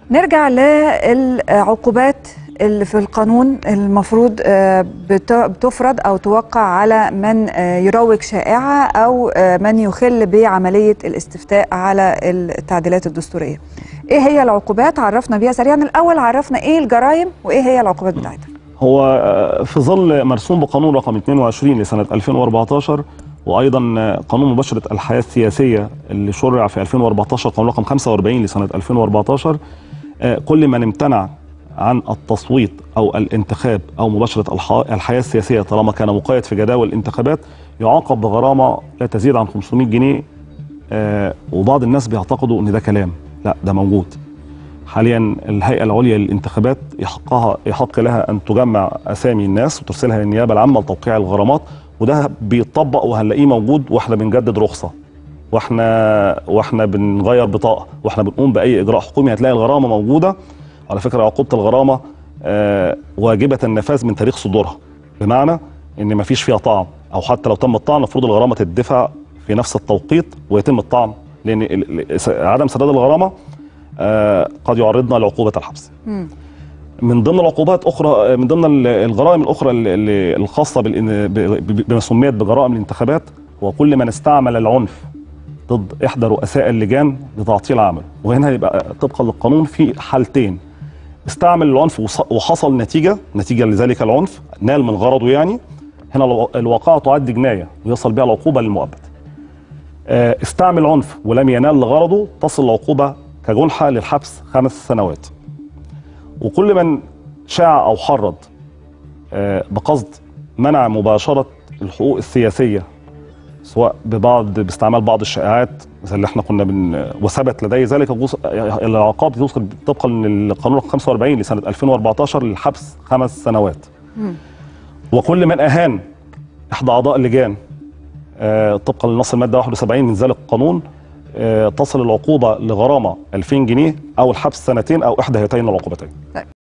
نرجع للعقوبات اللي في القانون المفروض آه، بت- بتفرض او توقع على من آه، يروج شائعه او آه، من يخل بعمليه الاستفتاء على التعديلات الدستوريه. ايه هي العقوبات؟ عرفنا بيها سريعا الاول عرفنا ايه الجرائم وايه هي العقوبات بتاعتها. هو آه، في ظل مرسوم بقانون رقم 22 لسنة 2014 وأيضا آه، قانون مباشرة الحياة السياسية اللي شرع في 2014 قانون رقم 45 لسنة 2014 آه، كل من امتنع عن التصويت أو الانتخاب أو مباشرة الح- الحياة السياسية طالما كان مقيد في جداول الانتخابات يعاقب بغرامة لا تزيد عن 500 جنيه آه، وبعض الناس بيعتقدوا ان ده كلام لا ده موجود حاليا الهيئه العليا للانتخابات يحقها يحق لها ان تجمع اسامي الناس وترسلها للنيابه العامه لتوقيع الغرامات وده بيطبق وهنلاقيه موجود واحنا بنجدد رخصه واحنا واحنا بنغير بطاقه واحنا بنقوم باي اجراء حكومي هتلاقي الغرامه موجوده على فكره عقوبه الغرامه آه، واجبه النفاذ من تاريخ صدورها بمعنى ان ما فيش فيها طعن او حتى لو تم الطعن المفروض الغرامه تدفع في نفس التوقيت ويتم الطعن لان ال- ال- عدم سداد الغرامه آه، قد يعرضنا لعقوبه الحبس مم. من ضمن العقوبات اخرى من ضمن ال- الجرائم الاخرى ال- ال- الخاصه بالإن- ب- ب- بما سميت بجرائم الانتخابات هو كل من استعمل العنف ضد احدى رؤساء اللجان لتعطيل عمله وهنا يبقى طبقا للقانون في حالتين استعمل العنف وص- وحصل نتيجه نتيجه لذلك العنف نال من غرضه يعني هنا الو- الواقعه تعد جنايه ويصل بها العقوبه للمؤبد آه، استعمل عنف ولم ينال لغرضه تصل العقوبه كجنحه للحبس خمس سنوات وكل من شاع او حرض آه، بقصد منع مباشره الحقوق السياسيه سواء ببعض باستعمال بعض الشائعات زي اللي احنا كنا بن وثبت لديه ذلك يجوز- العقاب توصل طبقا للقانون رقم 45 لسنه 2014 للحبس خمس سنوات وكل من اهان احدى اعضاء اللجان آه، طبقا لنص الماده 71 من ذلك القانون آه، تصل العقوبه لغرامه 2000 جنيه او الحبس سنتين او احدى هاتين العقوبتين